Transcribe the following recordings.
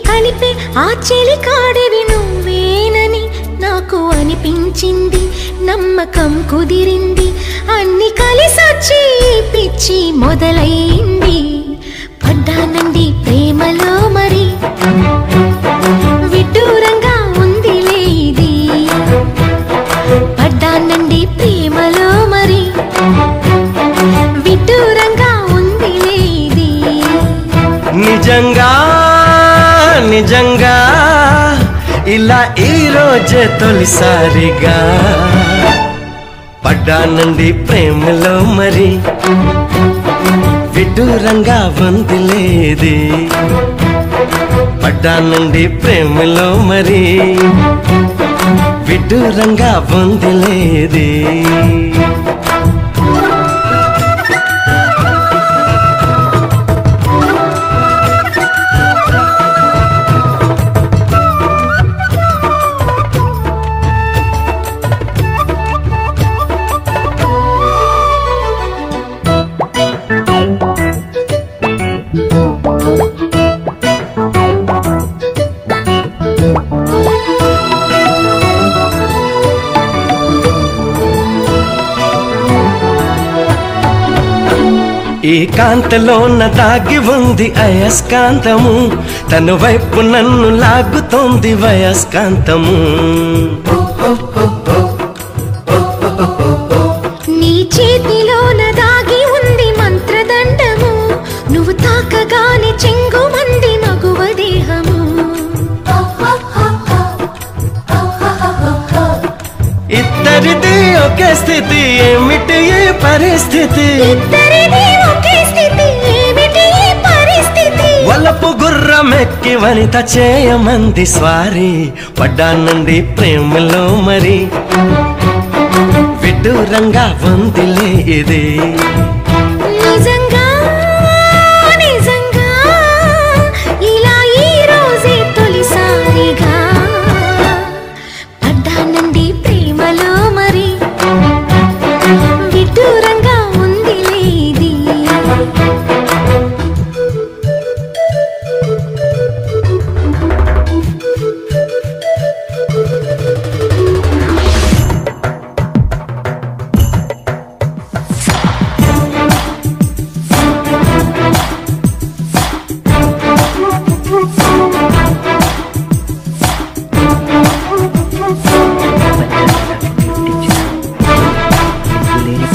కలిపే ఆ చెలి కాడివి నువ్వేనని నాకు అనిపించింది నమ్మకం కుదిరింది అన్ని కలిసొచ్చి ఈ పిచ్చి మొదలైంది పడ్డానండి ప్రేమలో మరి విడ్డూరంగా ఉందిలే ఇది పడ్డానండి ప్రేమలో మరి విడ్డూరంగా ఉందిలే ఇది నిజంగా నిజంగా ఇలా ఈ రోజే తొలిసారిగా పడ్డానండి ప్రేమలో మరి విడ్డూరంగా వందిలేది పడ్డానండి ప్రేమలో మరి విడ్డూరంగా వందిలేది ఈ కాంతలోన దాగి ఉంది అయస్కాంతము తన వైపు నన్ను లాగుతోంది వయస్కాంతము నీ చేతిలోన దాగి ఉంది మంత్రదండము నువ్వు తాకగానే చెంగు మంది మగువ దేహము ఇద్దరిది ఒకే స్థితి ఏమిటి ఈ పరిస్థితి ఇద్దరిది ఒకే స్థితి ఏమిటి ఈ పరిస్థితి వలపు గుర్రమెక్కి వనిత చేయమంది స్వారీ పడ్డానండి ప్రేమలో మరి విడ్డూరంగా వందిలే ఇది నిజంగా నిజంగా ఇలా ఈ రోజే తొలిసారిగా పడ్డానండి ప్రేమలో మరి విడ్డూరంగా ఉందిలే ఇది లేని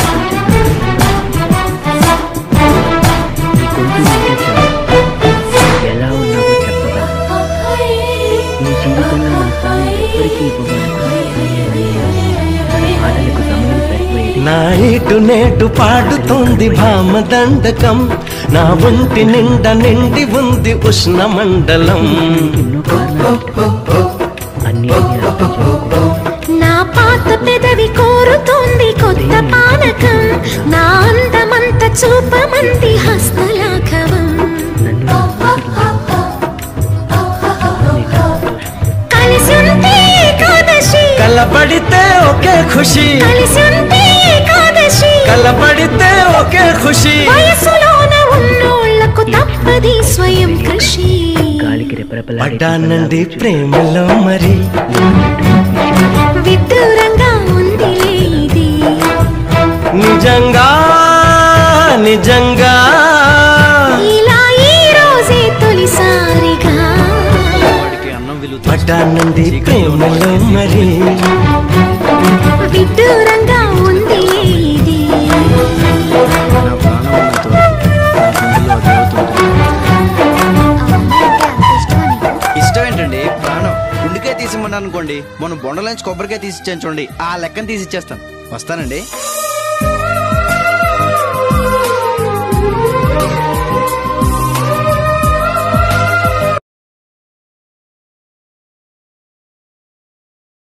ప్రపంచంలో ఈ గొంతు వింటే చాలు. ఎలా ఉన్నావో చెప్పగా ఈ జీవితంలో నా స్థానం ఎప్పటికీ ఇవ్వబడదు మాటలకు సమయం సరిపోయేది నా ఇటు నేటు పాడుతోంది భామ దండకం నా ఒంటి నిండా నిండి ఉంది ఉష్ణ మండలం ఎన్నో కారణాలు అన్నిటినీ అర్థం చేసుకో నా పాత పెదవి కోరుతోంది కొత్త పానకం నా అందమంత చూపమంది హస్తలాఘవం నన్ను కలిసి ఉంటే ఏకాదశి కలబడితే ఒకే ఖుషి కలిసి ఉంటే ఏకాదశి కలబడితే ఒకే ఖుషి వయసులోన ఉన్నోళ్లకు తప్పది స్వయం కృషి గాలికి రెపరెపలాడే పడ్డానండి ప్రేమలో మరి విడ్డూరంగా ఉందిలే ఇది నిజంగా నిజంగా ఇలా ఈ రోజే తొలిసారిగా పడ్డానండి ప్రేమలో మరి విడ్డూరంగా ఉంది ఇది నా ప్రాణం ఉన్నంత వరకు నా గుండెలో ఆ దేవత ఉంటుంది. ఇష్టం ఏంటండి ప్రాణం గుండెకాయ తీసిమ్మని అనుకోండి మనం బొండలోంచి కొబ్బరికాయ తీసి ఇచ్చాను చూడండి ఆ లెక్కన తీసి ఇచ్చేస్తాను వస్తానండి